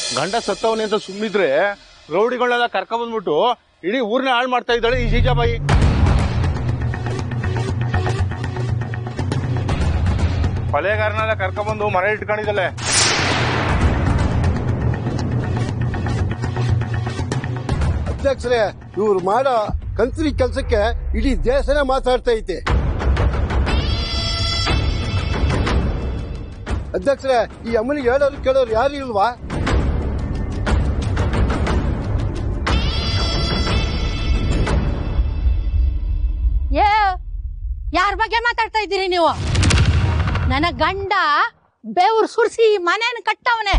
ಗಂಡ ಸತ್ತವನೆ ಅಂತ ಸುಮ್ಮಿದ್ರೆ ರೌಡಿಗಳನ್ನೆಲ್ಲ ಕರ್ಕೊಂಡ್ಬಂದ್ಬಿಟ್ಟು ಇಡೀ ಊರ್ನ ಹಾಳು ಮಾಡ್ತಾ ಇದ್ದಾಳೆ ಈ ಜೀಜಾಬಾಯಿ ಕೊಲೆಗಾರನೆಲ್ಲ ಕರ್ಕೊಂಡ್ಬಂದು ಮನೆ ಇಟ್ಕೊಂಡಿದ್ದಾಳೆ ಅಧ್ಯಕ್ಷರೇ ಇವ್ರು ಮಾಡೋ ಕಂತ್ರಿ ಕೆಲಸಕ್ಕೆ ಇಡೀ ದೇಶನೇ ಮಾತಾಡ್ತಾ ಐತೆ ಅಧ್ಯಕ್ಷರೇ ಈ ಅಮ್ಮನಿಗೆ ಹೇಳೋರು ಕೇಳೋರು ಯಾರು ಇಲ್ವಾ ಏ ಯಾರ ಬಗ್ಗೆ ಮಾತಾಡ್ತಾ ಇದ್ದೀರಿ ನೀವು ನನ್ನ ಗಂಡ ಬೆವ್ರು ಸುರಿಸಿ ಮನೇನ ಕಟ್ಟವನೆ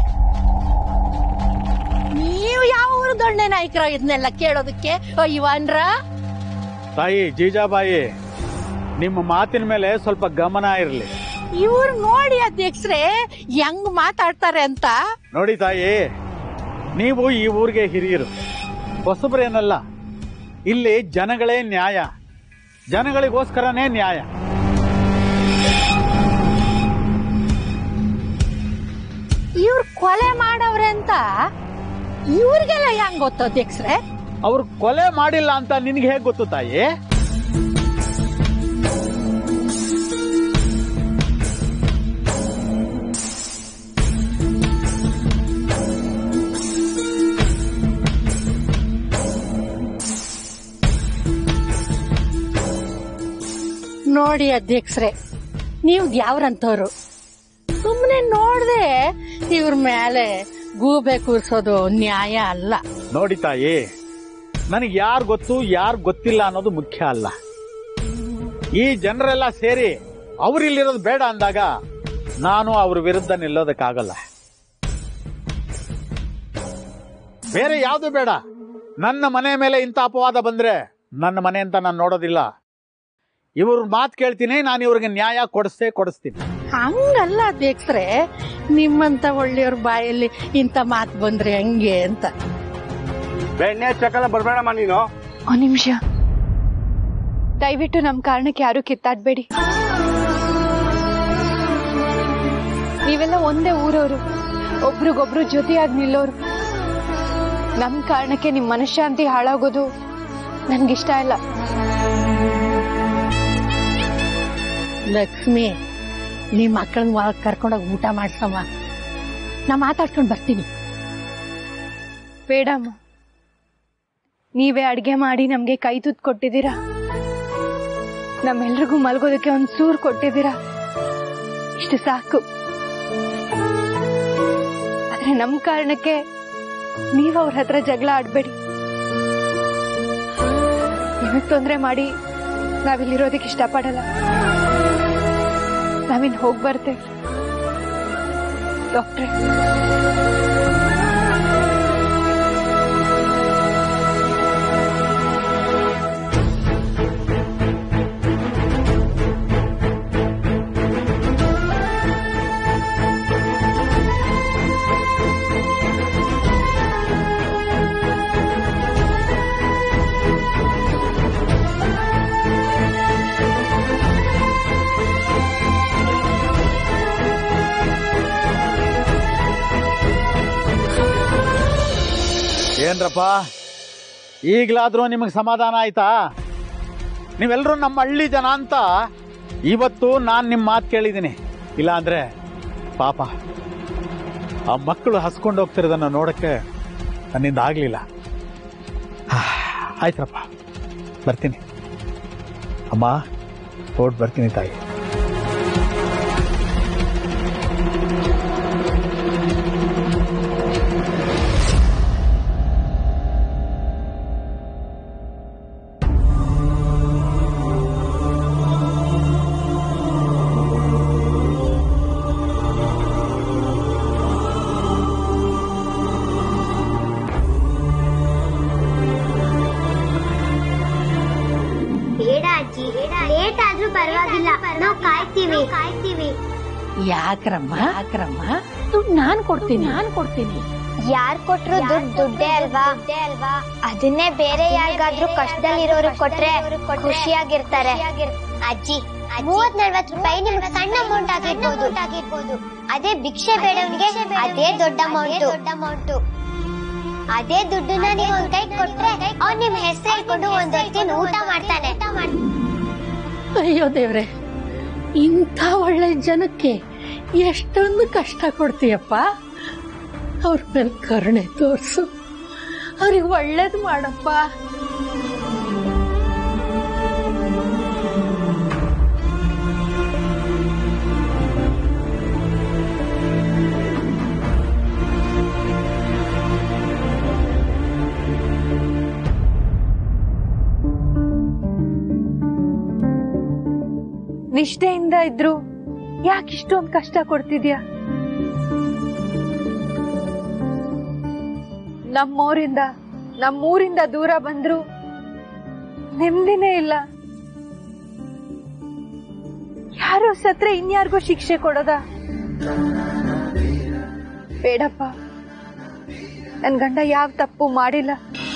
ನೀವು ಯಾವ ಊರು ದೊಣ್ಣೆ ನಾಯಕರ ಇದನ್ನೆಲ್ಲ ಕೇಳೋದಕ್ಕೆ ಇವನ್ರ ತಾಯಿ ಜೀಜಾಬಾಯಿ ನಿಮ್ಮ ಮಾತಿನ ಮೇಲೆ ಸ್ವಲ್ಪ ಗಮನ ಇರಲಿ ಇವ್ರು ನೋಡಿ ಅಧ್ಯಕ್ಷರೇ ಹೆಂಗ್ ಮಾತಾಡ್ತಾರೆ ಅಂತ ನೋಡಿ ತಾಯಿ ನೀವು ಈ ಊರಿಗೆ ಹಿರಿಯರು ಹೊಸಬ್ರೇನಲ್ಲ ಇಲ್ಲಿ ಜನಗಳೇ ನ್ಯಾಯ ಜನಗಳಿಗೋಸ್ಕರನೇ ನ್ಯಾಯ ಇವ್ರು ಕೊಲೆ ಮಾಡವ್ರೆ ಅಂತ ಇವ್ರಿಗೆಲ್ಲ ಹೆಂಗ್ ಗೊತ್ತು ಅಧ್ಯಕ್ಷರೇ ಅವ್ರು ಕೊಲೆ ಮಾಡಿಲ್ಲ ಅಂತ ನಿನಗೆ ಹೇಗೆ ಗೊತ್ತು ತಾಯಿ ನೋಡಿ ಅಧ್ಯಕ್ಷರೇ ನೀವು ಯಾವ್ರಂತವ್ರು ಸುಮ್ಮನೆ ನೋಡ್ದೆ ಇವ್ರ ಮೇಲೆ ಗೂಬೆ ಕೂರ್ಸೋದು ನ್ಯಾಯ ಅಲ್ಲ ನೋಡಿ ತಾಯಿ ನನಗೆ ಯಾರು ಗೊತ್ತು ಯಾರು ಗೊತ್ತಿಲ್ಲ ಅನ್ನೋದು ಮುಖ್ಯ ಅಲ್ಲ ಈ ಜನರೆಲ್ಲ ಸೇರಿ ಅವರಿಲ್ಲಿರೋದು ಬೇಡ ಅಂದಾಗ ನಾನು ಅವ್ರ ವಿರುದ್ಧ ನಿಲ್ಲೋದಕ್ಕಾಗಲ್ಲ ಬೇರೆ ಯಾವುದು ಬೇಡ ನನ್ನ ಮನೆ ಮೇಲೆ ಇಂಥ ಅಪವಾದ ಬಂದ್ರೆ ನನ್ನ ಮನೆ ಅಂತ ನಾನು ನೋಡೋದಿಲ್ಲ ಇವ್ರ ಮಾತು ಕೇಳ್ತೀನಿ ನಾನು ಇವ್ರಿಗೆ ನ್ಯಾಯ ಕೊಡಿಸ್ತೇ ಕೊಡಿಸ್ತೀನಿ ಹಂಗಲ್ಲ ಅಧ್ಯಕ್ಷರೇ ನಿಮ್ಮಂತ ಒಳ್ಳೆಯವ್ರ ಬಾಯಲ್ಲಿ ಇಂಥ ಮಾತು ಬಂದ್ರೆ ಹೆಂಗೆ ಅಂತ ಬೆಣ್ಣೆ ಚಕಲ ಬರ್ಬೇಡಮ್ಮ ನೀನು ಒಂದ್ ನಿಮಿಷ ದಯವಿಟ್ಟು ನಮ್ ಕಾರಣಕ್ಕೆ ಯಾರು ಕಿತ್ತಾಡ್ಬೇಡಿ ನೀವೆಲ್ಲ ಒಂದೇ ಊರವರು ಒಬ್ರಿಗೊಬ್ರು ಜೊತೆಯಾಗಿ ನಿಲ್ಲೋರು ನಮ್ ಕಾರಣಕ್ಕೆ ನಿಮ್ ಮನಃಶಾಂತಿ ಹಾಳಾಗೋದು ನನ್ಗಿಷ್ಟ ಇಲ್ಲ ಲಕ್ಷ್ಮಿ ನಿಮ್ ಮಕ್ಕಳನ್ನ ಒಳಗ್ ಕರ್ಕೊಂಡೋಗಿ ಊಟ ಮಾಡ್ಸಮ್ಮ ನಾ ಮಾತಾಡ್ಕೊಂಡ್ ಬರ್ತೀನಿ ಬೇಡಮ್ಮ ನೀವೇ ಅಡ್ಗೆ ಮಾಡಿ ನಮ್ಗೆ ಕೈ ತುತ್ತು ಕೊಟ್ಟಿದ್ದೀರಾ ನಮ್ಮೆಲ್ರಿಗೂ ಮಲ್ಗೋದಕ್ಕೆ ಒಂದ್ ಸೂರ್ ಕೊಟ್ಟಿದ್ದೀರಾ ಇಷ್ಟು ಸಾಕು ಆದ್ರೆ ನಮ್ ಕಾರಣಕ್ಕೆ ನೀವ್ ಅವ್ರ ಹತ್ರ ಜಗಳ ಆಡ್ಬೇಡಿ ನಿಮಗ್ ತೊಂದ್ರೆ ಮಾಡಿ ನಾವಿಲ್ಲಿರೋದಕ್ಕೆ ಇಷ್ಟಪಡಲ್ಲ ನಾವಿನ್ ಹೋಗ್ ಬರ್ತೇವೆ ಡಾಕ್ಟ್ರೆ ಏನ್ರಪ್ಪ ಈಗಲಾದ್ರೂ ನಿಮಗೆ ಸಮಾಧಾನ ಆಯ್ತಾ ನೀವೆಲ್ಲರೂ ನಮ್ಮ ಹಳ್ಳಿ ಜನ ಅಂತ ಇವತ್ತು ನಾನು ನಿಮ್ಮ ಮಾತು ಕೇಳಿದ್ದೀನಿ ಇಲ್ಲಾಂದ್ರೆ ಪಾಪ ಆ ಮಕ್ಕಳು ಹಸ್ಕೊಂಡು ಹೋಗ್ತಿರೋದನ್ನ ನೋಡಕ್ಕೆ ನನ್ನಿಂದ ಆಗಲಿಲ್ಲ ಆಯ್ತರಪ್ಪ ಬರ್ತೀನಿ ಅಮ್ಮ ಹೊರಟು ಬರ್ತೀನಿ ತಾಯಿ ಬೇಡ ಅಜ್ಜಿ ಲೇಟ್ ಆದ್ರೂ ಪರವಾಗಿಲ್ಲ ನಾವು ಕಾಯ್ತೀವಿ ಕಾಯ್ತೀವಿ ಯಾಕ್ರಮ್ಮ ಯಾಕ್ರಮ್ಮ ದುಡ್ಡು ನಾನ್ ಕೊಡ್ತೀನಿ ನಾನ್ ಕೊಡ್ತೀನಿ ಯಾರ್ ಕೊಟ್ರು ದುಡ್ಡು ದುಡ್ಡೇ ಅಲ್ವಾ ಅಲ್ವಾ ಅದನ್ನೇ ಬೇರೆ ಯಾರಿಗಾದ್ರೂ ಕಷ್ಟದಲ್ಲಿರೋರು ಕೊಟ್ರೆ ಖುಷಿಯಾಗಿರ್ತಾರೆ ಅಜ್ಜಿ ಮೂವತ್ ನಲ್ವತ್ ರೂಪಾಯಿ ನಿಮ್ಗೆ ಸಣ್ಣ ಅಮೌಂಟ್ ಆಗಿರ್ಬೋದು ಆಗಿರ್ಬೋದು ಅದೇ ಭಿಕ್ಷೆ ಬೇಡವನಿಗೆ ಅದೇ ದೊಡ್ಡ ಅಮೌಂಟ್ ದೊಡ್ಡ ಅಮೌಂಟ್ ಅದೇ ದುಡ್ಡನ್ನ ನೀವು ಒಂದ್ ಕೈ ಕೊಟ್ರೆ ಅವ್ನ್ ನಿಮ್ ಹೆಸರು ಹೇಳ್ಕೊಂಡು ಒಂದ್ ಹೊತ್ತಿನ ಊಟ ಮಾಡ್ತಾನೆ ಅಯ್ಯೋ ದೇವ್ರೆ ಇಂಥ ಒಳ್ಳೆ ಜನಕ್ಕೆ ಎಷ್ಟೊಂದು ಕಷ್ಟ ಕೊಡ್ತೀಯಪ್ಪ ಅವ್ರ ಮೇಲೆ ಕರುಣೆ ತೋರಿಸು ಅವ್ರಿಗೆ ಒಳ್ಳೇದು ಮಾಡಪ್ಪ ನಿಷ್ಠೆಯಿಂದ ಇದ್ರು ಯಾಕೆ ಇಷ್ಟೊಂದು ಕಷ್ಟ ಕೊಡ್ತಿದ್ಯಾ ನಮ್ಮೂರಿಂದ ನಮ್ಮೂರಿಂದ ದೂರ ಬಂದ್ರು ನೆಮ್ಮದಿನೇ ಇಲ್ಲ ಯಾರೋ ಸತ್ರೆ ಇನ್ಯಾರಿಗೋ ಶಿಕ್ಷೆ ಕೊಡೋದ ಬೇಡಪ್ಪ ನನ್ ಗಂಡ ಯಾವ ತಪ್ಪು ಮಾಡಿಲ್ಲ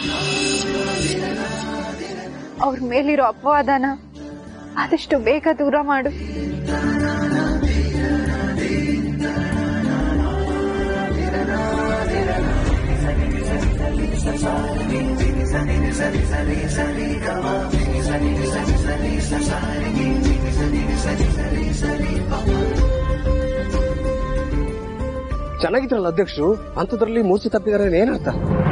ಅವ್ರ ಮೇಲಿರೋ ಅಪವಾದನ ಆದಷ್ಟು ಬೇಗ ದೂರ ಮಾಡು ಚೆನ್ನಾಗಿದ್ರಲ್ಲ ಅಧ್ಯಕ್ಷರು ಅಂತದ್ರಲ್ಲಿ ಮೂರ್ಛೆ ತಪ್ಪಿದಾರೆ ಏನರ್ಥ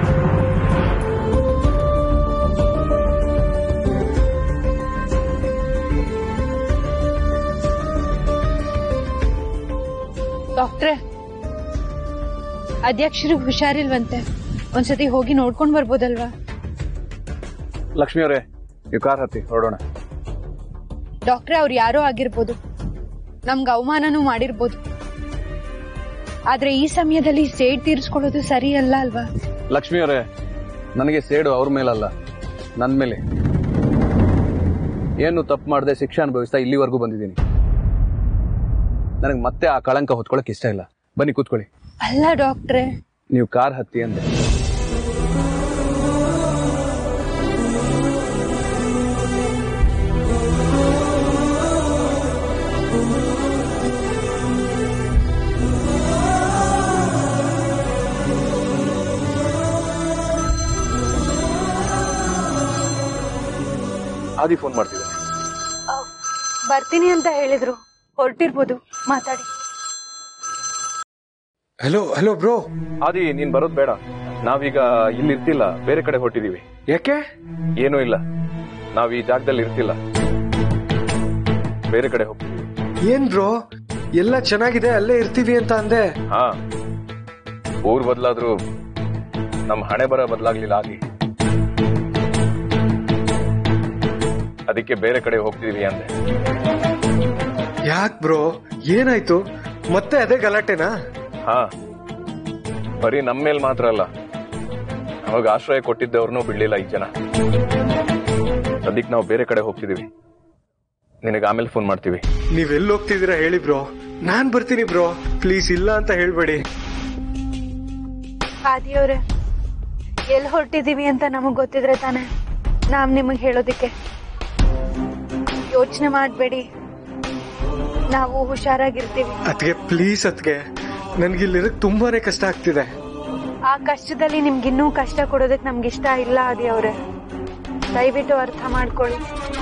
ಡಾಕ್ಟ್ರೆ ಅಧ್ಯಕ್ಷರಿಗೆ ಹುಷಾರಿಲ್ವಂತೆ ಒಂದ್ಸತಿ ಹೋಗಿ ನೋಡ್ಕೊಂಡ್ ಬರ್ಬೋದಲ್ವಾ ಲಕ್ಷ್ಮಿ ಅವರೇ ನೀವು ಕಾರ್ ಹತ್ತಿ ಹೊರಡೋಣ ಡಾಕ್ಟ್ರೆ ಅವ್ರು ಯಾರೋ ಆಗಿರ್ಬೋದು ನಮ್ಗೆ ಅವಮಾನನೂ ಮಾಡಿರ್ಬೋದು ಆದ್ರೆ ಈ ಸಮಯದಲ್ಲಿ ಸೇಡ್ ತೀರಿಸ್ಕೊಳ್ಳೋದು ಸರಿ ಅಲ್ಲ ಅಲ್ವಾ ಲಕ್ಷ್ಮಿ ಅವರೇ ನನಗೆ ಸೇಡು ಅವ್ರ ಮೇಲಲ್ಲ ನನ್ನ ಮೇಲೆ ಏನು ತಪ್ಪು ಮಾಡದೆ ಶಿಕ್ಷೆ ಅನುಭವಿಸ್ತಾ ಇಲ್ಲಿವರೆಗೂ ಬಂದಿದ್ದೀನಿ ನನಗೆ ಮತ್ತೆ ಆ ಕಳಂಕ ಹೊತ್ಕೊಳಕ್ ಇಷ್ಟ ಇಲ್ಲ ಬನ್ನಿ ಕೂತ್ಕೊಳ್ಳಿ ಅಲ್ಲ ಡಾಕ್ಟ್ರೆ ನೀವು ಕಾರ್ ಹತ್ತಿ ಅಂದೆ ಆದಿ ಫೋನ್ ಮಾಡ್ತಿದ್ದೆ ಬರ್ತೀನಿ ಅಂತ ಹೇಳಿದ್ರು ಹೊರಟಿರ್ಬೋದು ಮಾತಾಡಿ ಹಲೋ ಹಲೋ ಬ್ರೋ ಆದಿ ನೀನ್ ಬರೋದ್ ಬೇಡ ನಾವೀಗ ಇಲ್ಲಿ ಇರ್ತಿಲ್ಲ ಬೇರೆ ಕಡೆ ಹೊಟ್ಟಿದೀವಿ ಯಾಕೆ ಏನೂ ಇಲ್ಲ ನಾವ್ ಈ ಜಾಗದಲ್ಲಿ ಇರ್ತಿಲ್ಲ ಬೇರೆ ಕಡೆ ಹೋಗ್ತೀವಿ ಏನ್ ಬ್ರೋ ಎಲ್ಲ ಚೆನ್ನಾಗಿದೆ ಅಲ್ಲೇ ಇರ್ತೀವಿ ಅಂತ ಅಂದೆ ಹಾ ಊರ್ ಬದಲಾದ್ರೂ ನಮ್ಮ ಹಣೆ ಬರ ಬದಲಾಗ್ಲಿಲ್ಲ ಆಗಿ ಅದಕ್ಕೆ ಬೇರೆ ಕಡೆ ಹೋಗ್ತಿದೀವಿ ಅಂದೆ ಯಾಕ್ ಬ್ರೋ ಏನಾಯ್ತು ಮತ್ತೆ ಅದೇ ಗಲಾಟೆನಾ ಹಾ ಬರೀ ನಮ್ಮ ಮೇಲ್ ಮಾತ್ರ ಅಲ್ಲ ನಮಗ್ ಆಶ್ರಯ ಕೊಟ್ಟಿದ್ದವ್ರನ್ನೂ ಬಿಡ್ಲಿಲ್ಲ ಈ ಜನ ಅದಕ್ಕೆ ನಾವು ಬೇರೆ ಕಡೆ ಹೋಗ್ತಿದೀವಿ ನಿನಗೆ ಆಮೇಲೆ ಫೋನ್ ಮಾಡ್ತೀವಿ ನೀವೆಲ್ಲಿ ಹೋಗ್ತಿದ್ದೀರಾ ಹೇಳಿ ಬ್ರೋ ನಾನ್ ಬರ್ತೀನಿ ಬ್ರೋ ಪ್ಲೀಸ್ ಇಲ್ಲ ಅಂತ ಹೇಳ್ಬೇಡಿ ಆದಿಯವ್ರೆ ಎಲ್ಲಿ ಹೊರಟಿದೀವಿ ಅಂತ ನಮಗ್ ಗೊತ್ತಿದ್ರೆ ತಾನೆ ನಾವ್ ನಿಮಗ್ ಹೇಳೋದಿಕ್ಕೆ ಯೋಚನೆ ಮಾಡ್ಬೇಡಿ ನಾವು ಹುಷಾರಾಗಿರ್ತೀವಿ ಅತ್ಗೆ ಪ್ಲೀಸ್ ಅತ್ಗೆ ನನ್ಗಿಲ್ಲಿರಕ್ ತುಂಬಾನೇ ಕಷ್ಟ ಆಗ್ತಿದೆ ಆ ಕಷ್ಟದಲ್ಲಿ ನಿಮ್ಗಿನ್ನೂ ಕಷ್ಟ ಕೊಡೋದಕ್ ನಮ್ಗೆ ಇಷ್ಟ ಇಲ್ಲ ಆದಿಯವ್ರೆ ದಯವಿಟ್ಟು ಅರ್ಥ ಮಾಡ್ಕೊಳ್ಳಿ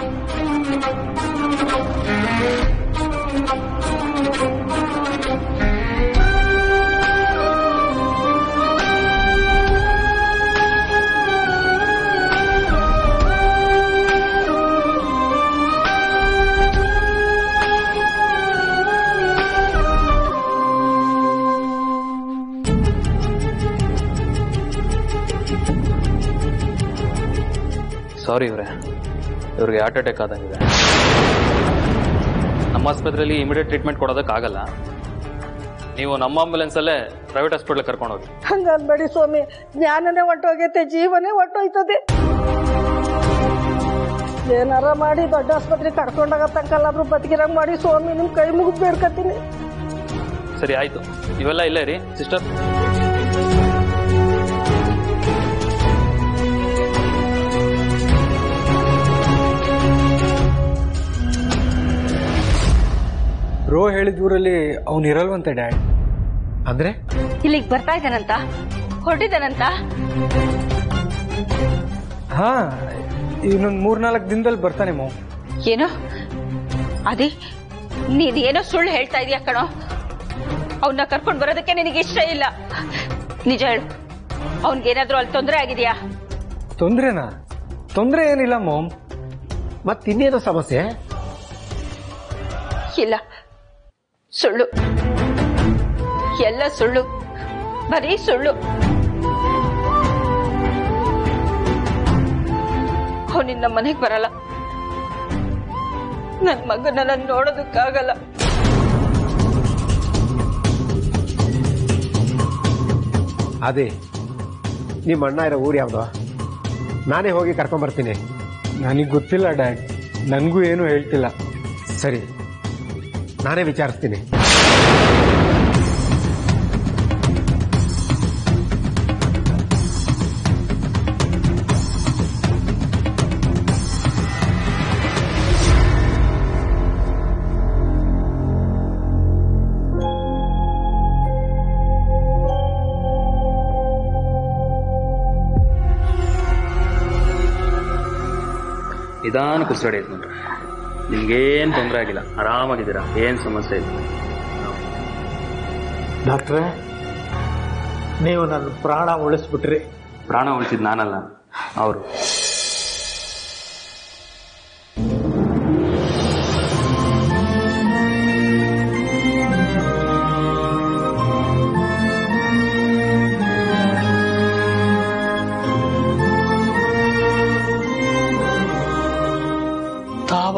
ಸಾರಿ ಇವ್ರೆ ಇವ್ರಿಗೆ ಹಾರ್ಟ್ ಅಟ್ಯಾಕ್ ಆದಂಗಿದೆ ನಮ್ಮ ಆಸ್ಪತ್ರೆಯಲ್ಲಿ ಇಮಿಡಿಯೇಟ್ ಟ್ರೀಟ್ಮೆಂಟ್ ಕೊಡೋದಕ್ಕಾಗಲ್ಲ ನೀವು ನಮ್ಮ ಆಂಬುಲೆನ್ಸಲ್ಲೇ ಪ್ರೈವೇಟ್ ಹಾಸ್ಪಿಟ್ಲ್ ಕರ್ಕೊಂಡು ಹೋಗಿ ಹಂಗನ್ಬೇಡಿ ಸ್ವಾಮಿ ಜ್ಞಾನನೇ ಹೊಟ್ಟೋಗೈತೆ ಜೀವನೇ ಹೊಟ್ಟೋಯ್ತದೆ ಏನಾರ ಮಾಡಿ ದೊಡ್ಡ ಆಸ್ಪತ್ರೆ ಕರ್ಕೊಂಡಾಗ ತನಕಲ್ಲಾದ್ರೂ ಬದುಕಿರಂಗ್ ಮಾಡಿ ಸ್ವಾಮಿ ನಿಮ್ ಕೈ ಮುಗಿದ್ ಬೇಡ್ಕತೀನಿ ಸರಿ ಆಯ್ತು ಇವೆಲ್ಲ ಇಲ್ಲೇ ರೀ ಸಿಸ್ಟರ್ ಬ್ರೋ ಹೇಳಿದ ಊರಲ್ಲಿ ಅವ್ನು ಇರಲ್ವಂತೆ ಡ್ಯಾಡ್ ಅಂದ್ರೆ ಇಲ್ಲಿಗೆ ಬರ್ತಾ ಇದ್ದಾನಂತ ಹೊರಟಿದ್ದಾನಂತ ಹಾ ಇನ್ನೊಂದು ಮೂರ್ನಾಲ್ಕು ದಿನದಲ್ಲಿ ಬರ್ತಾನೆ ಮೋ ಏನೋ ಅದೇ ನೀನ್ ಏನೋ ಸುಳ್ಳು ಹೇಳ್ತಾ ಇದೀಯ ಕಣೋ ಅವನ್ನ ಕರ್ಕೊಂಡ್ ಬರೋದಕ್ಕೆ ನಿನಗೆ ಇಷ್ಟ ಇಲ್ಲ ನಿಜ ಹೇಳು ಅವನ್ಗೇನಾದ್ರೂ ಅಲ್ಲಿ ತೊಂದರೆ ಆಗಿದೆಯಾ ತೊಂದ್ರೆನಾ ತೊಂದ್ರೆ ಏನಿಲ್ಲ ಮೋಮ್ ಮತ್ತಿನ್ನೇನೋ ಸಮಸ್ಯೆ ಇಲ್ಲ ಸುಳ್ಳು ಎಲ್ಲ ಸುಳ್ಳು ಬರೀ ಸುಳ್ಳು ಅವನಿನ್ನ ಮನೆಗೆ ಬರಲ್ಲ ನನ್ ಮಗನ ನಾನು ನೋಡೋದಕ್ಕಾಗಲ್ಲ ಅದೇ ನಿಮ್ಮ ಅಣ್ಣ ಇರೋ ಊರು ಯಾವ್ದು ನಾನೇ ಹೋಗಿ ಕರ್ಕೊಂಬರ್ತೀನಿ ನನಗೆ ಗೊತ್ತಿಲ್ಲ ಡ್ಯಾಡ್ ನನಗೂ ಏನು ಹೇಳ್ತಿಲ್ಲ ಸರಿ ನಾನೇ ವಿಚಾರಿಸ್ತೀನಿ ನಿಧಾನ ಕುಸಿಡಿ ಐತೆ ನೋಡ್ರಿ ನಿಮ್ಗೇನ್ ತೊಂದರೆ ಆಗಿಲ್ಲ ಆರಾಮಾಗಿದ್ದೀರಾ ಏನ್ ಸಮಸ್ಯೆ ಇಲ್ಲ ಡಾಕ್ಟ್ರೆ ನೀವು ನನ್ನ ಪ್ರಾಣ ಉಳಿಸ್ಬಿಟ್ರಿ ಪ್ರಾಣ ಉಳಿಸಿದ್ ನಾನಲ್ಲ ಅವರು ತಾವ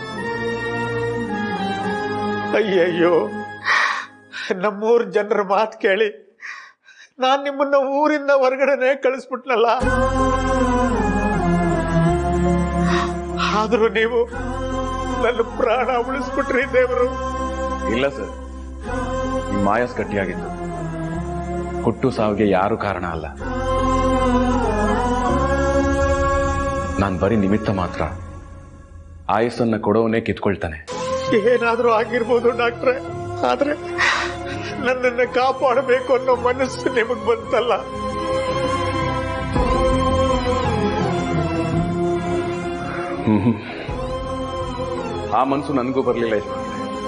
ಅಯ್ಯಯ್ಯೋ ನಮ್ಮೂರ್ ಜನರ ಮಾತು ಕೇಳಿ ನಾನ್ ನಿಮ್ಮನ್ನ ಊರಿಂದ ಹೊರಗಡೆನೆ ಕಳಿಸ್ಬಿಟ್ನಲ್ಲ ಆದ್ರೂ ನೀವು ನನ್ನ ಪ್ರಾಣ ಉಳಿಸ್ಬಿಟ್ರಿ ದೇವರು ಇಲ್ಲ ಸರ್ ನಿಮ್ಮ ಮಾಯಸ್ ಗಟ್ಟಿಯಾಗಿತ್ತು ಹುಟ್ಟು ಸಾವಿಗೆ ಯಾರು ಕಾರಣ ಅಲ್ಲ ನಾನು ಬರೀ ನಿಮಿತ್ತ ಮಾತ್ರ ಆಯಸ್ಸನ್ನ ಕೊಡೋವನೇ ಕಿತ್ಕೊಳ್ತಾನೆ ಏನಾದ್ರೂ ಆಗಿರ್ಬೋದು ಡಾಕ್ಟ್ರೆ ಆದ್ರೆ ನನ್ನನ್ನ ಕಾಪಾಡಬೇಕು ಅನ್ನೋ ಮನಸ್ಸು ನಿಮಗ್ ಬಂತಲ್ಲ ಹ್ಮ್. ಆ ಮನ್ಸು ನನಗೂ ಬರಲಿಲ್ಲ ಯಜಮಾನ್ರೆ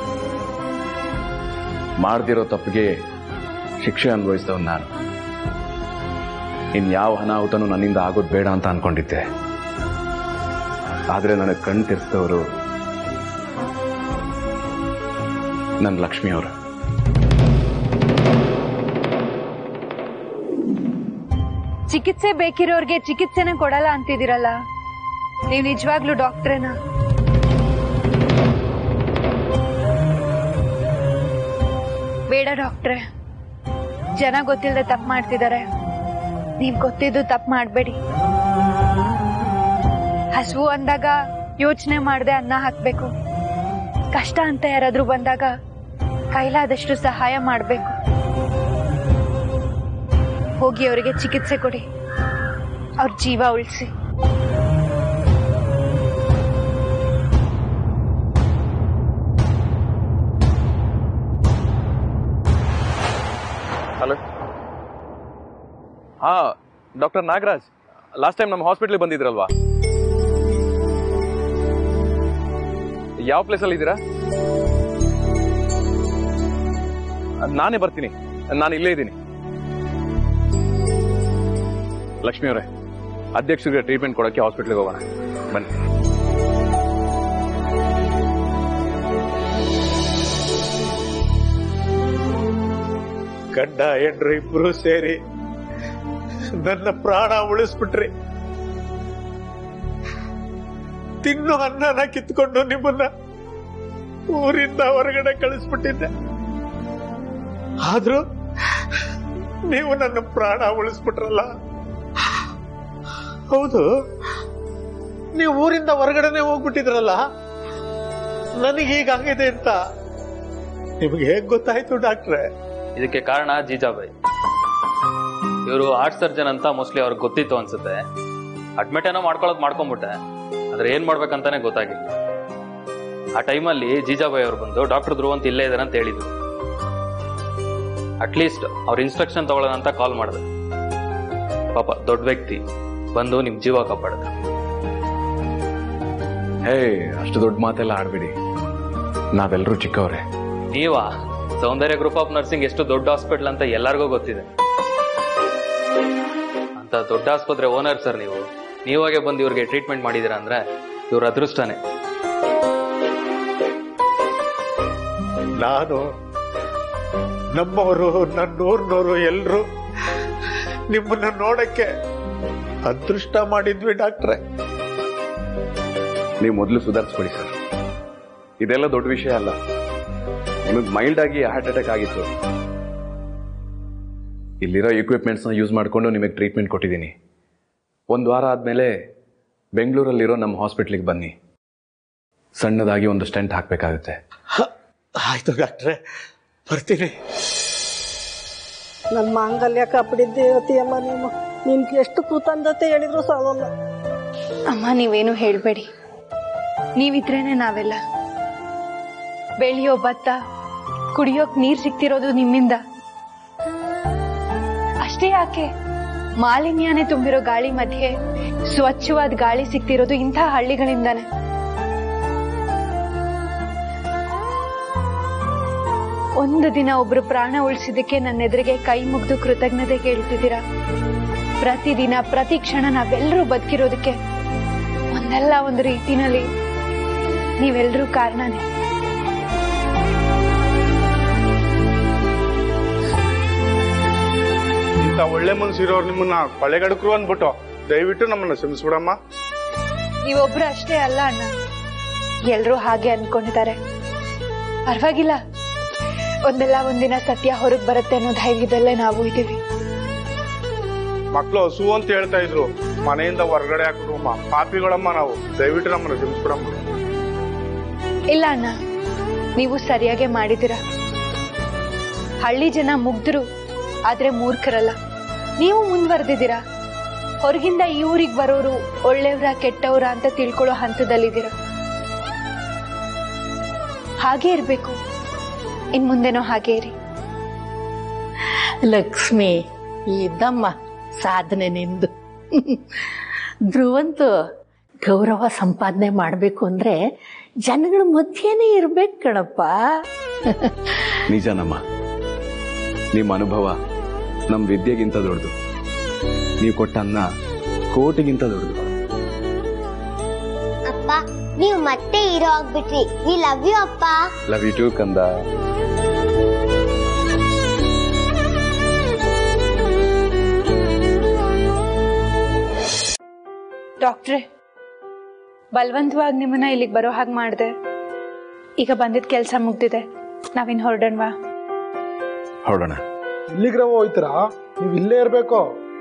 ಮಾಡ್ದಿರೋ ತಪ್ಪಿಗೆ ಶಿಕ್ಷೆ ಅನುಭವಿಸಿದವ್ ನಾನು ಇನ್ ಯಾವ ಅನಾಹುತನೂ ನನ್ನಿಂದ ಆಗೋದು ಬೇಡ ಅಂತ ಅನ್ಕೊಂಡಿದ್ದೆ ಆದ್ರೆ ನನಗೆ ಕಣ್ ತೆರೆಸಿದವರು ನನ್ನ ಲಕ್ಷ್ಮಿ ಅವರು ಚಿಕಿತ್ಸೆ ಬೇಕಿರೋರ್ಗೆ ಚಿಕಿತ್ಸೆನ ಕೊಡಲ್ಲ ಅಂತಿದಿರಲ್ಲ ನೀವು ನಿಜವಾಗ್ಲೂ ಡಾಕ್ಟ್ರೇನಾ ಬೇಡ ಡಾಕ್ಟ್ರೆ ಜನ ಗೊತ್ತಿಲ್ಲದೆ ತಪ್ಪು ಮಾಡ್ತಿದ್ದಾರೆ ನೀವ್ ಗೊತ್ತಿದ್ದು ತಪ್ಪು ಮಾಡ್ಬೇಡಿ ಹಸುವು ಅಂದಾಗ ಯೋಚನೆ ಮಾಡದೆ ಅನ್ನ ಹಾಕ್ಬೇಕು ಕಷ್ಟ ಅಂತ ಯಾರಾದ್ರೂ ಬಂದಾಗ ಕೈಲಾದಷ್ಟು ಸಹಾಯ ಮಾಡ್ಬೇಕು ಹೋಗಿ ಅವರಿಗೆ ಚಿಕಿತ್ಸೆ ಕೊಡಿ ಅವ್ರ ಜೀವ ಉಳಿಸಿ ಹಲೋ ಹಾ ಡಾಕ್ಟರ್ ನಾಗರಾಜ್ ಲಾಸ್ಟ್ ಟೈಮ್ ನಮ್ಮ ಹಾಸ್ಪಿಟ್ಲಿಗೆ ಬಂದಿದ್ರಲ್ವಾ ಯಾವ ಪ್ಲೇಸಲ್ಲಿ ಇದ್ದೀರಾ ನಾನೇ ಬರ್ತೀನಿ ನಾನು ಇಲ್ಲೇ ಇದ್ದೀನಿ ಲಕ್ಷ್ಮಿ ಅವರೇ ಅಧ್ಯಕ್ಷರಿಗೆ ಟ್ರೀಟ್ಮೆಂಟ್ ಕೊಡೋಕ್ಕೆ ಹಾಸ್ಪಿಟ್ಲಿಗೆ ಹೋಗೋಣ ಬನ್ನಿ ಗಂಡ ಹೆಂಡ್ರು ಇಬ್ರು ಸೇರಿ ನನ್ನ ಪ್ರಾಣ ಉಳಿಸ್ಬಿಟ್ರಿ ತಿನ್ನು ಅನ್ನನ ಕಿತ್ಕೊಂಡು ನಿಮ್ಮನ್ನ ಊರಿಂದ ಹೊರಗಡೆ ಕಳಿಸ್ಬಿಟ್ಟಿದ್ದೆ ಆದ್ರೂ ನೀವು ನನ್ನ ಪ್ರಾಣ ಉಳಿಸ್ಬಿಟ್ರಲ್ಲ ಹೌದು ನೀವು ಊರಿಂದ ಹೊರಗಡೆನೆ ಹೋಗ್ಬಿಟ್ಟಿದ್ರಲ್ಲ ನನಗೆ ಹೀಗಾಗಿದೆ ಅಂತ ನಿಮ್ಗೆ ಹೇಗ್ ಗೊತ್ತಾಯ್ತು ಡಾಕ್ಟ್ರೆ ಇದಕ್ಕೆ ಕಾರಣ ಜೀಜಾಬಾಯಿ ಇವರು ಹಾರ್ಟ್ ಸರ್ಜನ್ ಅಂತ ಮೋಸ್ಟ್ಲಿ ಅವ್ರಿಗೆ ಗೊತ್ತಿತ್ತು ಅನ್ಸುತ್ತೆ ಅಡ್ಮಿಟ್ ಏನೋ ಮಾಡ್ಕೊಳ್ಳೋದು ಮಾಡ್ಕೊಂಬಿಟ್ಟೆ ಆದ್ರೆ ಏನ್ ಮಾಡ್ಬೇಕಂತಾನೆ ಗೊತ್ತಾಗಿಲ್ಲ ಆ ಟೈಮಲ್ಲಿ ಜೀಜಾಬಾಯಿ ಅವ್ರು ಬಂದು ಡಾಕ್ಟರ್ ಧ್ರುವ ಅಂತ ಇಲ್ಲೇ ಇದಾರೆ ಅಂತ ಹೇಳಿದ್ರು ಅಟ್ಲೀಸ್ಟ್ ಅವ್ರ ಇನ್ಸ್ಟ್ರಕ್ಷನ್ ತಗೊಳ್ಳೋಣ ಅಂತ ಕಾಲ್ ಮಾಡಿದೆ ಪಾಪ ದೊಡ್ಡ ವ್ಯಕ್ತಿ ಬಂದು ನಿಮ್ ಜೀವ ಕಾಪಾಡಿದ ಹೇ ಅಷ್ಟು ದೊಡ್ಡ ಮಾತೆಲ್ಲ ಆಡ್ಬೇಡಿ ನಾವೆಲ್ಲರೂ ಚಿಕ್ಕವ್ರೆ ನೀವಾ ಸೌಂದರ್ಯ ಗ್ರೂಪ್ ಆಫ್ ನರ್ಸಿಂಗ್ ಎಷ್ಟು ದೊಡ್ಡ ಹಾಸ್ಪಿಟಲ್ ಅಂತ ಎಲ್ಲರಿಗೂ ಗೊತ್ತಿದೆ ಅಂತ ದೊಡ್ಡ ಆಸ್ಪತ್ರೆ ಓನರ್ ಸರ್ ನೀವು ನೀವಾಗೆ ಬಂದು ಇವ್ರಿಗೆ ಟ್ರೀಟ್ಮೆಂಟ್ ಮಾಡಿದೀರಾ ಅಂದ್ರೆ ಇವ್ರ ಅದೃಷ್ಟನೇ ನಾನು ನಮ್ಮವರು ನನ್ನೂರ್ನವರು ಎಲ್ರು ನಿಮ್ಮನ್ನ ನೋಡಕ್ಕೆ ಅದೃಷ್ಟ ಮಾಡಿದ್ವಿ ಡಾಕ್ಟ್ರೆ ನೀವು ಮೊದಲು ಸುಧಾರಿಸ್ಕೊಡಿ ಸರ್ ಇದೆಲ್ಲ ದೊಡ್ಡ ವಿಷಯ ಅಲ್ಲ ನಿಮಗೆ ಮೈಲ್ಡ್ ಆಗಿ ಹಾರ್ಟ್ ಅಟ್ಯಾಕ್ ಆಗಿತ್ತು ಇಲ್ಲಿರೋ ಎಕ್ವಿಪ್ಮೆಂಟ್ಸ್ನ ಯೂಸ್ ಮಾಡಿಕೊಂಡು ನಿಮಗೆ ಟ್ರೀಟ್ಮೆಂಟ್ ಕೊಟ್ಟಿದ್ದೀನಿ ಒಂದು ವಾರ ಆದಮೇಲೆ ಬೆಂಗಳೂರಲ್ಲಿರೋ ನಮ್ಮ ಹಾಸ್ಪಿಟ್ಲಿಗೆ ಬನ್ನಿ ಸಣ್ಣದಾಗಿ ಒಂದು ಸ್ಟೆಂಟ್ ಹಾಕಬೇಕಾಗುತ್ತೆ ಆಯ್ತು ಡಾಕ್ಟ್ರೆ ಬರ್ತೀನಿ ನನ್ನ ಮಾಂಗಲ್ಯ ಕಾಪಿಡಿದ್ದೇವತಿಯಮ್ಮ ನೀನು ನಿನ್ಗೆ ಎಷ್ಟು ಕೃತಜ್ಞತೆ ಹೇಳಿದ್ರು ಸಾಲಲ್ಲ ಅಮ್ಮ ನೀವೇನು ಹೇಳ್ಬೇಡಿ ನೀವಿದ್ರೇನೆ ನಾವೆಲ್ಲ ಬೆಳೆಯೋ ಭತ್ತ ಕುಡಿಯೋಕ್ ನೀರ್ ಸಿಗ್ತಿರೋದು ನಿಮ್ಮಿಂದ ಅಷ್ಟೇ ಯಾಕೆ ಮಾಲಿನ್ಯನೇ ತುಂಬಿರೋ ಗಾಳಿ ಮಧ್ಯೆ ಸ್ವಚ್ಛವಾದ ಗಾಳಿ ಸಿಗ್ತಿರೋದು ಇಂಥ ಹಳ್ಳಿಗಳಿಂದಾನೆ ಒಂದು ದಿನ ಒಬ್ರು ಪ್ರಾಣ ಉಳಿಸಿದಕ್ಕೆ ನನ್ನ ಎದುರಿಗೆ ಕೈ ಮುಗ್ದು ಕೃತಜ್ಞತೆ ಕೇಳ್ತಿದ್ದೀರಾ ಪ್ರತಿದಿನ ಪ್ರತಿ ಕ್ಷಣ ನಾವೆಲ್ಲರೂ ಬದುಕಿರೋದಕ್ಕೆ ಒಂದಲ್ಲ ಒಂದು ರೀತಿನಲ್ಲಿ ನೀವೆಲ್ಲರೂ ಕಾರಣನೇ ಇಂಥ ಒಳ್ಳೆ ಮನ್ಸಿರೋರು ನಿಮ್ಮನ್ನ ಕೊಳೆಗಡಕರು ಅಂದ್ಬಿಟ್ಟು ದಯವಿಟ್ಟು ನಮ್ಮನ್ನ ಕ್ಷಮಿಸ್ಬಿಡಮ್ಮ ನೀವೊಬ್ರು ಅಷ್ಟೇ ಅಲ್ಲ ಅಣ್ಣ ಎಲ್ರೂ ಹಾಗೆ ಅನ್ಕೊಂಡಿದ್ದಾರೆ ಪರವಾಗಿಲ್ಲ ಒಂದಲ್ಲ ಒಂದಿನ ಸತ್ಯ ಹೊರಗ್ ಬರುತ್ತೆ ಅನ್ನೋ ಧೈರ್ಯದಲ್ಲೇ ನಾವು ಇದ್ದೀವಿ ಮಕ್ಳು ಹಸು ಅಂತ ಹೇಳ್ತಾ ಇದ್ರು ಮನೆಯಿಂದ ಹೊರಗಡೆ ಹಾಕಿದ್ರು ಅಮ್ಮ ಪಾಪಿಗಳಮ್ಮ ನಾವು ದಯವಿಟ್ಟು ನಮ್ಮನ್ನ ಕ್ಷಮಿಸ್ಬಿಡಮ್ಮ ಇಲ್ಲ ಅಣ್ಣ ನೀವು ಸರಿಯಾಗಿ ಮಾಡಿದಿರ ಹಳ್ಳಿ ಜನ ಮುಗ್ಧರು ಆದ್ರೆ ಮೂರ್ಖರಲ್ಲ ನೀವು ಮುಂದುವರೆದಿದ್ದೀರಾ ಹೊರಗಿಂದ ಈ ಊರಿಗೆ ಬರೋರು ಒಳ್ಳೆಯವರ ಕೆಟ್ಟವರ ಅಂತ ತಿಳ್ಕೊಳ್ಳೋ ಹಂತದಲ್ಲಿದ್ದೀರ ಹಾಗೆ ಇರ್ಬೇಕು ಇನ್ ಮುಂದೆನೋ ಹಾಗೆ ಇರಿ ಲಕ್ಷ್ಮಿ ಇದ್ದಮ್ಮ ಸಾಧನೆ ನಿಂದು ಧ್ರುವಂತು ಗೌರವ ಸಂಪಾದನೆ ಮಾಡಬೇಕು ಅಂದ್ರೆ ಜನಗಳ ಮಧ್ಯೆನೇ ಇರ್ಬೇಕು ಕಣಪ್ಪ ನಿಜನಮ್ಮ ನಿಮ್ಮ ಅನುಭವ ನಮ್ಮ ವಿದ್ಯೆಗಿಂತ ದೊಡ್ಡದು ನೀವು ಕೊಟ್ಟ ಅನ್ನ ಕೋಟಿಗಿಂತ ದೊಡ್ಡದು ಅಪ್ಪ ನೀವು ಮತ್ತೆ ಹೀರೋ ಆಗ್ಬಿಟ್ರಿ ವಿ ಲವ್ ಯು ಅಪ್ಪ ಲವ್ ಯು ಟು ಕಂದ ಡಾಕ್ಟ್ರೆ ಬಲವಂತವಾಗಿ ನಿಮ್ಮನ್ನ ಇಲ್ಲಿಗೆ ಬರೋ ಹಾಗೆ ಮಾಡಿದೆ ಈಗ ಬಂದಿದ್ ಕೆಲಸ ಮುಗ್ದಿದೆ ನಾವಿನ್ ಹೊರಡೋಣವಾ ಹೊರಡೋಣ ಇಲ್ಲಿಗ್ರವ ಹೋಯ್ತೀರಾ ನೀವು ಇಲ್ಲೇ ಇರ್ಬೇಕು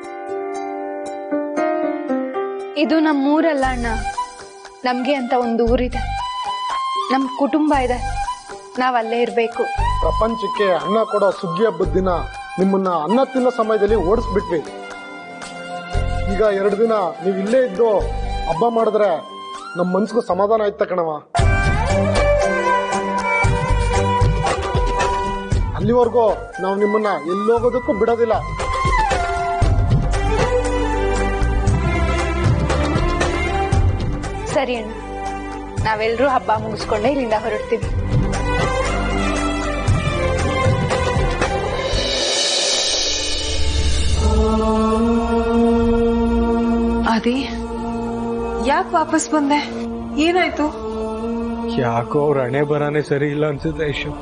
ಇದು ನಮ್ಮೂರಲ್ಲ ಅಣ್ಣ ನಮ್ಗೆ ಅಂತ ಒಂದು ಊರಿದೆ ನಮ್ ಕುಟುಂಬ ಇದೆ ನಾವ್ ಅಲ್ಲೇ ಇರ್ಬೇಕು ಪ್ರಪಂಚಕ್ಕೆ ಅನ್ನ ಕೊಡೋ ಸುಗ್ಗಿ ಹಬ್ಬದ ದಿನ ನಿಮ್ಮನ್ನ ಅನ್ನ ತಿನ್ನೋ ಸಮಯದಲ್ಲಿ ಓಡಿಸ್ಬಿಟ್ವಿ ಈಗ ಎರಡು ದಿನ ನೀವು ಇಲ್ಲೇ ಇದ್ದು ಹಬ್ಬ ಮಾಡಿದ್ರೆ ನಮ್ಮ ಮನ್ಸಿಗೂ ಸಮಾಧಾನ ಆಯ್ತ ಕಣವ ಅಲ್ಲಿವರೆಗೂ ನಾವು ನಿಮ್ಮನ್ನ ಎಲ್ಲೋಗೋದಕ್ಕೂ ಬಿಡೋದಿಲ್ಲ ಸರಿ ಅಣ್ಣ ನಾವೆಲ್ಲರೂ ಹಬ್ಬ ಮುಗಿಸ್ಕೊಂಡೆ ಇಲ್ಲಿಂದ ಹೊರಡ್ತೀವಿ ಅದೇ ಯಾಕೆ ವಾಪಸ್ ಬಂದೆ ಏನಾಯ್ತು ಯಾಕೋ ಅವ್ರ ಹಣೆ ಬರಾನೇ ಸರಿ ಇಲ್ಲ ಅನ್ಸುತ್ತೆ ಯಶು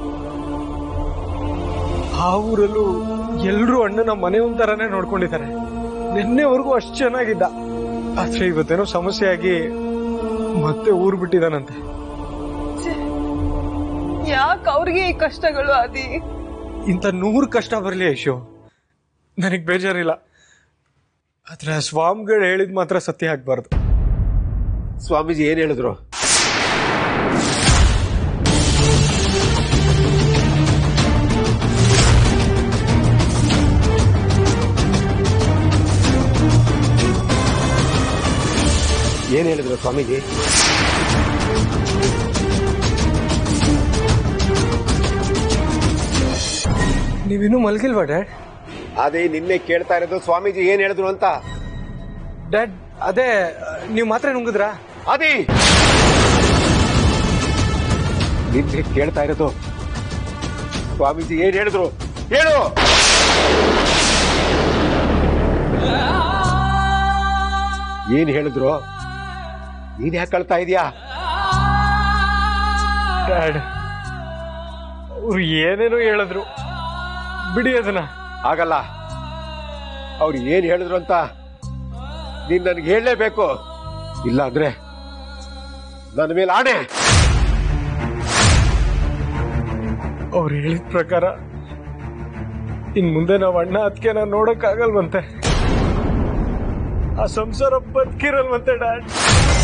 ಆ ಊರಲ್ಲೂ ಎಲ್ರೂ ಅಣ್ಣನ ಮನೆ ಒಂಥರನೇ ನೋಡ್ಕೊಂಡಿದ್ದಾರೆ ನಿನ್ನೆವರೆಗೂ ಅಷ್ಟು ಚೆನ್ನಾಗಿದ್ದ ಆದ್ರೆ ಇವತ್ತೇನೋ ಸಮಸ್ಯೆ ಆಗಿ ಮತ್ತೆ ಊರ್ ಬಿಟ್ಟಿದಾನಂತೆ ಯಾಕೆ ಅವ್ರಿಗೆ ಈ ಕಷ್ಟಗಳು ಅದಿ ಇಂಥ ನೂರು ಕಷ್ಟ ಬರಲಿ ಯಶು ನನಗ್ ಬೇಜಾರಿಲ್ಲ ಆದ್ರೆ ಆ ಸ್ವಾಮಿಗಳು ಹೇಳಿದ್ ಮಾತ್ರ ಸತ್ಯ ಆಗ್ಬಾರ್ದು ಸ್ವಾಮೀಜಿ ಏನ್ ಹೇಳಿದ್ರು ಏನ್ ಹೇಳಿದ್ರು ಸ್ವಾಮೀಜಿ ನೀವಿನ್ನೂ ಮಲಗಿಲ್ವಾ ಡ್ಯಾಡ್ ಅದೇ ನಿನ್ನೆ ಕೇಳ್ತಾ ಇರೋದು ಸ್ವಾಮೀಜಿ ಏನ್ ಹೇಳಿದ್ರು ಅಂತ ಡ್ಯಾಡ್ ಅದೇ ನೀವು ಮಾತ್ರ ನುಂಗಿದ್ರಾ ಅದಿ ನಿನ್ನೆ ಕೇಳ್ತಾ ಇರೋದು ಸ್ವಾಮೀಜಿ ಏನ್ ಹೇಳಿದ್ರು ಹೇಳು ಏನ್ ಹೇಳಿದ್ರು ನೀನ್ ಯಾಕೆ ಕಳ್ತಾ ಇದೀಯಾ ಡ್ಯಾಡ್ ಅವ್ರು ಏನೇನೋ ಹೇಳಿದ್ರು ಬಿಡಿ ಅದನ್ನ ಆಗಲ್ಲ ಅವ್ರು ಏನ್ ಹೇಳಿದ್ರು ಅಂತ ನೀನ್ ನನ್ಗೆ ಹೇಳಲೇಬೇಕು ಇಲ್ಲ ಅಂದ್ರೆ ನನ್ನ ಮೇಲೆ ಆಣೆ ಅವ್ರು ಹೇಳಿದ ಪ್ರಕಾರ ಇನ್ ಮುಂದೆ ನಾವ್ ಅಣ್ಣ ಅದಕ್ಕೆ ನಾವು ನೋಡಕ್ ಆಗಲ್ವಂತೆ ಆ ಸಂಸಾರ ಬದುಕಿರಲ್ವಂತೆ ಡ್ಯಾಡ್